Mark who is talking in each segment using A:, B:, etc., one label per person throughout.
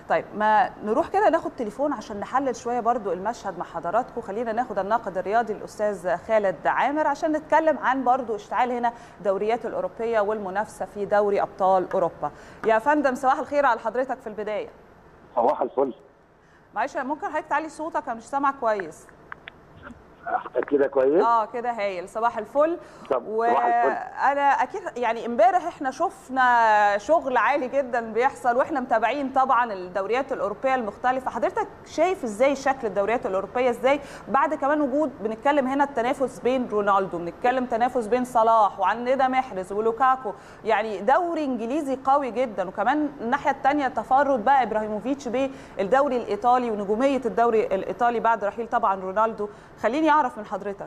A: طيب ما نروح كده ناخد تليفون عشان نحلل شويه برضو المشهد مع حضراتكم خلينا ناخد الناقد الرياضي الاستاذ خالد عامر عشان نتكلم عن برضو اشتعال هنا الدوريات الاوروبيه والمنافسه في دوري ابطال اوروبا يا فندم صباح الخير على حضرتك في البدايه
B: صباح الفل
A: معلش ممكن حضرتك تعلي صوتك انا مش سامع كويس
B: كده كويس
A: اه كده هايل صباح الفل
B: طب صباح الفل.
A: وانا اكيد يعني امبارح احنا شفنا شغل عالي جدا بيحصل واحنا متابعين طبعا الدوريات الاوروبيه المختلفه حضرتك شايف ازاي شكل الدوريات الاوروبيه ازاي بعد كمان وجود بنتكلم هنا التنافس بين رونالدو بنتكلم تنافس بين صلاح وعندنا محرز ولوكاكو يعني دوري انجليزي قوي جدا وكمان الناحيه الثانيه تفرد بقى ابراهيموفيتش بالدوري الايطالي ونجوميه الدوري الايطالي بعد رحيل طبعا رونالدو خليني اعرف من حضرتك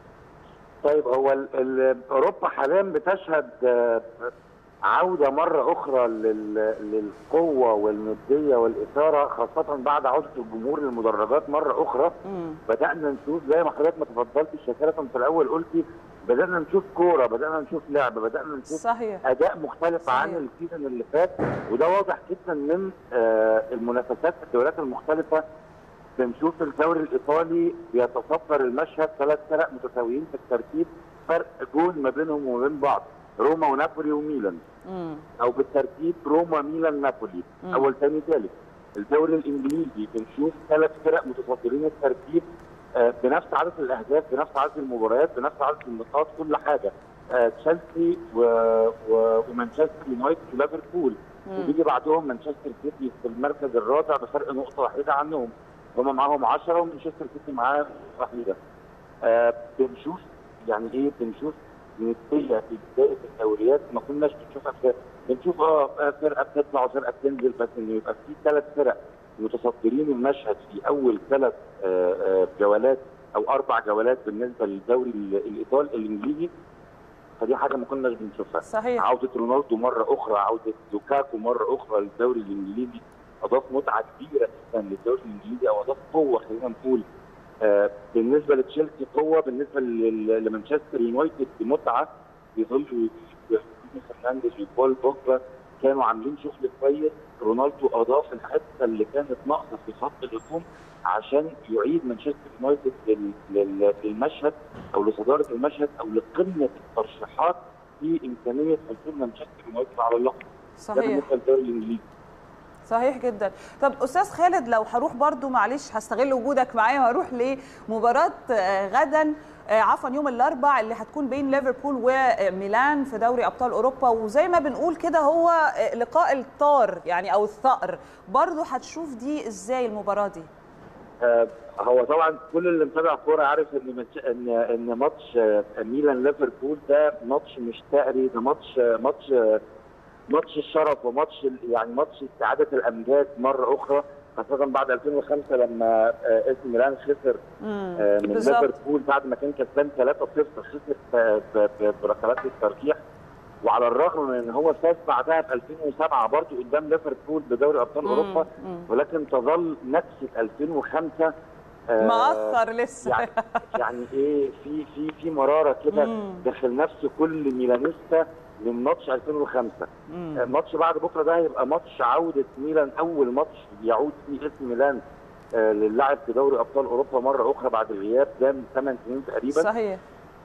B: طيب هو ال- ال- اوروبا حاليا بتشهد آه، عوده مره اخرى لل- للقوه والنديه والاثاره خاصه بعد عوده الجمهور للمدرجات مره اخرى
A: مم.
B: بدانا نشوف زي ما حضرتك ما تفضلتي شاكره في الاول قلتي بدانا نشوف كوره بدانا نشوف لعب بدانا نشوف
A: صحيح
B: اداء مختلف
A: صحيح.
B: عن السيزون اللي فات وده واضح جدا من آه، المنافسات في الدوريات المختلفه بنشوف الدوري الايطالي بيتصدر المشهد ثلاث فرق متساويين في الترتيب فرق جول ما بينهم وما بين بعض روما ونابولي وميلان
A: مم.
B: او بالترتيب روما ميلان نابولي
A: مم.
B: اول ثاني ثالث الدوري الانجليزي بنشوف ثلاث فرق متصدرين الترتيب آه، بنفس عدد الاهداف بنفس عدد المباريات بنفس عدد النقاط كل حاجه آه، تشيلسي و... و... ومانشستر يونايتد وليفربول
A: مم.
B: وبيجي بعدهم مانشستر سيتي في المركز الرابع بفرق نقطه واحده عنهم هم معاهم 10 ومانشستر سيتي معاه واحده آه بنشوف يعني ايه بنشوف نسبيه في بدايه الدوريات ما كناش بنشوفها في بنشوف اه آه، فرقه بتطلع وفرقه بتنزل بس انه يبقى في ثلاث فرق متصدرين المشهد في اول ثلاث آه آه جولات او اربع جولات بالنسبه للدوري ال- الايطالي الانجليزي فدي حاجه ما كناش بنشوفها
A: صحيح
B: عوده رونالدو مره اخرى عوده لوكاكو مره اخرى للدوري الانجليزي اضاف متعه كبيره جدا للدوري الانجليزي او اضاف قوه خلينا نقول آه، بالنسبه لتشيلسي قوه بالنسبه لل- لمانشستر يونايتد متعه في ظل وجود برونو فرنانديز وبول بوجبا كانوا عاملين شغل كويس رونالدو اضاف الحته اللي كانت ناقصه في خط الهجوم عشان يعيد مانشستر يونايتد لل- لل- للمشهد او لصداره المشهد او لقمه الترشيحات في امكانيه حصول مانشستر يونايتد على اللقب ده
A: صحيح
B: بالنسبه للدوري الانجليزي
A: صحيح جدا طب استاذ خالد لو هروح برضو معلش هستغل وجودك معايا وهروح لمباراه آه، غدا آه، عفوا يوم الاربع اللي هتكون بين ليفربول وميلان في دوري ابطال اوروبا وزي ما بنقول كده هو آه، لقاء الطار يعني او الثأر برضو هتشوف دي ازاي المباراه دي
B: آه، هو طبعا كل اللي متابع كوره عارف ان ماتش- ان ان ماتش آه، ميلان ليفربول ده ماتش مش تقري ده ماتش آه، ماتش آه، ماتش الشرف وماتش ال- يعني ماتش استعاده الامجاد مره اخرى خاصه بعد 2005 لما آه، اسم ميلان خسر
A: مم.
B: آه، من
A: بالظبط.
B: ليفربول بعد ما كان كسبان 3-0 خسر ب- ب- ب- بركلات الترجيح وعلى الرغم من ان هو فاز بعدها في 2007 برضه قدام ليفربول بدوري ابطال
A: مم.
B: اوروبا
A: مم.
B: ولكن تظل نكسه 2005 آه،
A: مأثر لسه
B: يعني يعني ايه في في في مراره كده
A: مم.
B: داخل نفس كل ميلانيستا من ماتش 2005
A: مم.
B: آه، ماتش بعد بكره ده هيبقى ماتش عوده ميلان اول ماتش يعود فيه اسم ميلان آه، للعب في دوري ابطال اوروبا مره اخرى بعد الغياب ده من 8 سنين تقريبا
A: صحيح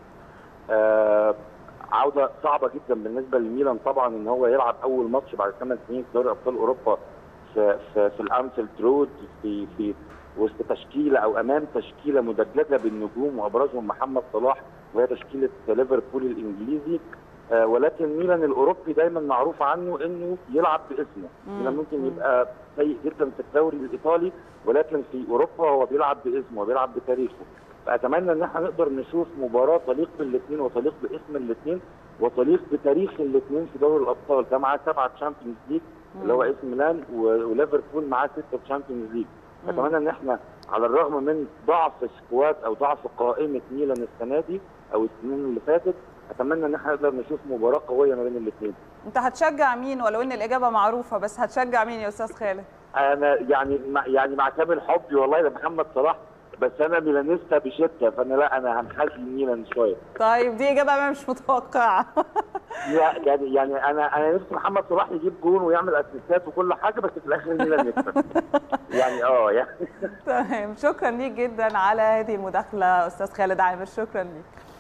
B: آه، عوده صعبه جدا بالنسبه لميلان طبعا ان هو يلعب اول ماتش بعد 8 سنين في دوري ابطال اوروبا في في, في الانفيلد رود في في وسط تشكيله او امام تشكيله مدججه بالنجوم وابرزهم محمد صلاح وهي تشكيله ليفربول الانجليزي آه، ولكن ميلان الاوروبي دايما معروف عنه انه يلعب باسمه
A: مم.
B: ميلان ممكن
A: مم.
B: يبقى سيء جدا في الدوري الايطالي ولكن في اوروبا هو بيلعب باسمه وبيلعب بتاريخه فاتمنى ان احنا نقدر نشوف مباراه تليق بالاثنين وتليق باسم الاثنين وتليق بتاريخ الاثنين في دوري الابطال ده معاه سبعه تشامبيونز ليج اللي هو اسم ميلان و- وليفربول معاه سته تشامبيونز ليج اتمنى ان احنا على الرغم من ضعف سكواد او ضعف قائمه ميلان السنه دي او السنين اللي فاتت اتمنى ان احنا نقدر نشوف مباراه قويه ما بين الاثنين
A: انت هتشجع مين ولو ان الاجابه معروفه بس هتشجع مين يا استاذ خالد
B: انا يعني مع يعني مع كامل حبي والله لمحمد صلاح بس انا ميلانيستا بشده فانا لا انا هنحاز ميلان شويه
A: طيب دي اجابه بقى مش متوقعه
B: لا يعني يعني انا انا نفسي محمد صلاح يجيب جون ويعمل اسيستات وكل حاجه بس في الاخر ميلان يكسب يعني اه يعني
A: تمام شكرا ليك جدا على هذه المداخله استاذ خالد عامر شكرا ليك